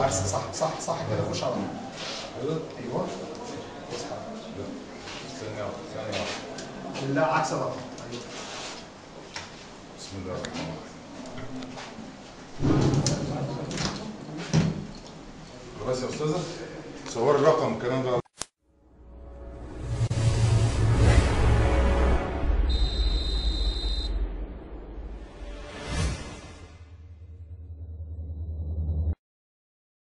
العكس صح صح صح كده خش على طول كده ايوه اصحى لا ثانية واحدة ثانية واحدة لا عكس بقى ايوه بسم الله الرحمن الرحيم خلاص يا أستاذة صور الرقم الكلام ده